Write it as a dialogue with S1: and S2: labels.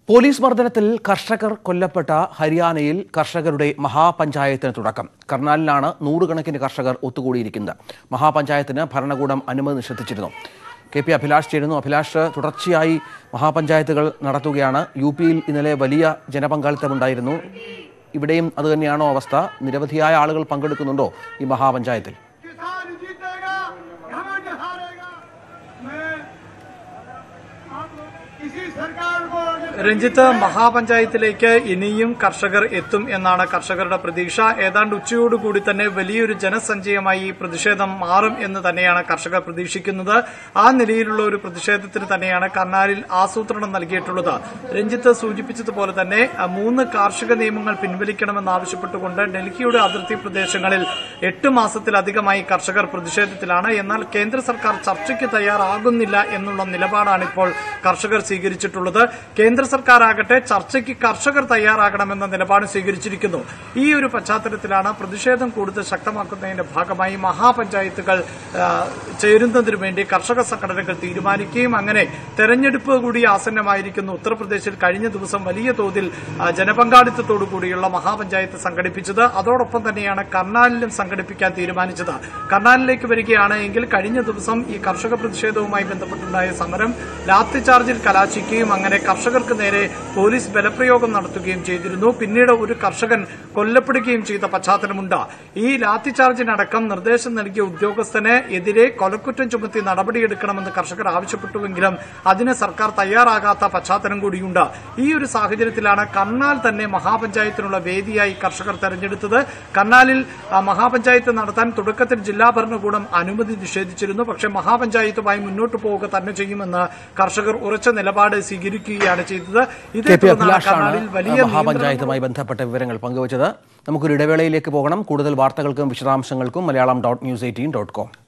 S1: police മർദ്ദനത്തിൽ കർഷകർ കൊല്ലപ്പെട്ട ഹരിയാനയിൽ കർഷകരുടെ മഹാപഞ്ചായത്തിന് തുടക്കം കർണാലിലാണ് നൂറുകണക്കിന് കർഷകർ ഒത്തുകൂടിയിരിക്കുന്നത് മഹാപഞ്ചായത്തിന് ഭരണകൂടം അനുമതി നിഷേധിച്ചിരുന്നു കെ പി അഭിലാഷ് ചേരുന്നു അഭിലാഷ് തുടർച്ചയായി മഹാപഞ്ചായത്തുകൾ നടത്തുകയാണ് യു പിയിൽ ഇന്നലെ വലിയ ജനപങ്കാളിത്തമുണ്ടായിരുന്നു ഇവിടെയും അതുതന്നെയാണോ അവസ്ഥ നിരവധിയായ ആളുകൾ പങ്കെടുക്കുന്നുണ്ടോ ഈ മഹാപഞ്ചായത്തിൽ
S2: किसान जीतेगा घमंड हारेगा मैं अब इसी सरकार को
S3: രഞ്ജിത്ത് മഹാപഞ്ചായത്തിലേക്ക് ഇനിയും കർഷകർ എത്തും എന്നാണ് കർഷകരുടെ പ്രതീക്ഷ ഏതാണ്ട് ഉച്ചയോടുകൂടി തന്നെ വലിയൊരു ജനസഞ്ചയമായി ഈ പ്രതിഷേധം മാറും എന്ന് തന്നെയാണ് കർഷകർ പ്രതീക്ഷിക്കുന്നത് ആ നിലയിലുള്ള ഒരു പ്രതിഷേധത്തിന് തന്നെയാണ് കർണാലിൽ ആസൂത്രണം നൽകിയിട്ടുള്ളത് രഞ്ജിത്ത് സൂചിപ്പിച്ചതുപോലെ തന്നെ അഹ്, മൂന്ന് കാർഷിക നിയമങ്ങൾ പിൻവലിക്കണമെന്നാവശ്യപ്പെട്ടുകൊണ്ട് ഡൽഹിയുടെ അതിർത്തി പ്രദേശങ്ങളിൽ എട്ട് മാസത്തിലധികമായി കർഷകർ പ്രതിഷേധത്തിലാണ് എന്നാൽ കേന്ദ്ര സർക്കാർ ചർച്ചയ്ക്ക് തയ്യാറാകുന്നില്ല എന്നുള്ള നിലപാടാണ് ഇപ്പോൾ കർഷകർ സ്വീകരിച്ചിട്ടുള്ളത് കേന്ദ്ര സർക്കാരാകട്ടെ ചർച്ചയ്ക്ക് കർഷകർ തയ്യാറാകണമെന്ന നിലപാട് സ്വീകരിച്ചിരിക്കുന്നു ഈ ഒരു പശ്ചാത്തലത്തിലാണ് പ്രതിഷേധം കൂടുതൽ ശക്തമാക്കുന്നതിന്റെ ഭാഗമായി മഹാപഞ്ചായത്തുകൾ ആ, ചേരുന്നതിനു വേണ്ടി കർഷക സംഘടനകൾ തീരുമാനിക്കുകയും അങ്ങനെ തെരഞ്ഞെടുപ്പ് കൂടി ആസന്നമായിരിക്കുന്ന ഉത്തർപ്രദേശിൽ കഴിഞ്ഞ ദിവസം വലിയ തോതിൽ ആ, ജനപങ്കാളിത്തത്തോടു കൂടിയുള്ള മഹാപഞ്ചായത്ത് സംഘടിപ്പിച്ചത് അതോടൊപ്പം തന്നെയാണ് കർണാലിലും സംഘടിപ്പിക്കാൻ തീരുമാനിച്ചത് കർണാലിലേക്ക് വരികയാണ് എങ്കിൽ കഴിഞ്ഞ ദിവസം ഈ കർഷക പ്രതിഷേധവുമായി ബന്ധപ്പെട്ടുണ്ടായ സമരം ലാത്തി ചാർജിൽ കലാശിക്കുകയും അങ്ങനെ കർഷകർക്ക് നേരെ പോലീസ് ബലപ്രയോഗം നടത്തുകയും ചെയ്തിരുന്നു പിന്നീട് ഒരു കർഷകൻ കൊല്ലപ്പെടുകയും ചെയ്ത പശ്ചാത്തലമുണ്ട് ഈ ലാത്തി ചാർജിനടക്കം നിർദ്ദേശം നൽകിയ ഉദ്യോഗസ്ഥന് എതിരെ കൊലക്കുറ്റം ചുമത്തി നടപടിയെടുക്കണമെന്ന് കർഷകർ ആവശ്യപ്പെട്ടുവെങ്കിലും അതിന് സർക്കാർ തയ്യാറാകാത്ത പശ്ചാത്തലം കൂടിയുണ്ട് ഈ ഒരു സാഹചര്യത്തിലാണ് കർണാൽ തന്നെ മഹാപഞ്ചായത്തിനുള്ള വേദിയായി കർഷകർ തെരഞ്ഞെടുത്തത് കർണാലിൽ ആ, മഹാപഞ്ചായത്ത് നടത്താൻ തുടക്കത്തിൽ ജില്ലാ ഭരണകൂടം അനുമതി നിഷേധിച്ചിരുന്നു പക്ഷേ മഹാപഞ്ചായത്തുമായി മുന്നോട്ട് പോവുക തന്നെ ചെയ്യുമെന്ന് കർഷകർ ഉറച്ച നിലപാട് സ്വീകരിക്കുകയാണ് ചെയ്തത് ഇതേ
S1: കെ പി
S3: തുടർന്നാണ്
S1: അഭിലാഷാണ്
S3: കർണാലിൽ വലിയ നിയന്ത്രണങ്ങൾ
S1: മഹാപഞ്ചായത്തുമായി ബന്ധപ്പെട്ട വിവരങ്ങൾ പങ്കുവച്ചത് നമുക്കൊരു ഇടവേളയിലേക്ക് പോകണം കൂടുതൽ വാർത്തകൾക്കും വിശദാംശങ്ങൾക്കും Malayalam dot news eighteen dot com